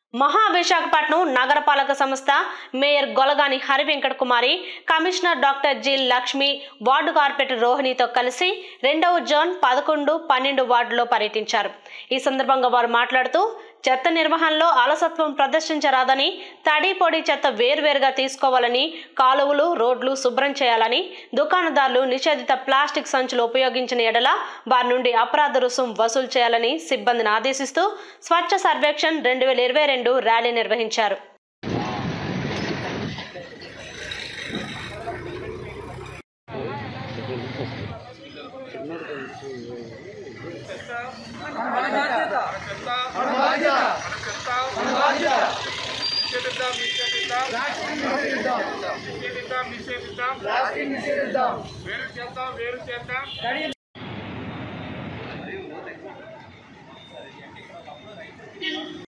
మహా విశాఖపట్నం నగరపాలక సంస్థ mayor Golagani Hari Venkata Kumari commissioner doctor G Lakshmi ward corporator రోహిణితో కలిసి రెండవ జోన్ పదకొండు పన్నెండు వార్డులో పర్యటించారు ఈ సందర్భంగా వారు మాట్లాడుతూ చెత్త నిర్వహణలో అలసత్వం ప్రదర్శించరాదని తడి పొడి చెత్త వేర్వేరుగా తీసుకోవాలని కాలువలు రోడ్లు శుభ్రం చేయాలని దుకాణదారులు నిషేధిత ప్లాస్టిక్ సంచులు ఉపయోగించిన ఎడల వారి నుండి అపరాధ రుసుం వసూలు చేయాలని సిబ్బందిని ఆదేశిస్తూ స్వచ్ఛ సర్వేక్షణ్ రెండు వేల ఇరవై రెండు ర్యాలీ నిర్వహించారు నిషేధిద్దాం నిషేధిద్దాం నిషేధిద్దాం నిషేధిద్దాం వేరు చేద్దాం వేరు చేద్దాం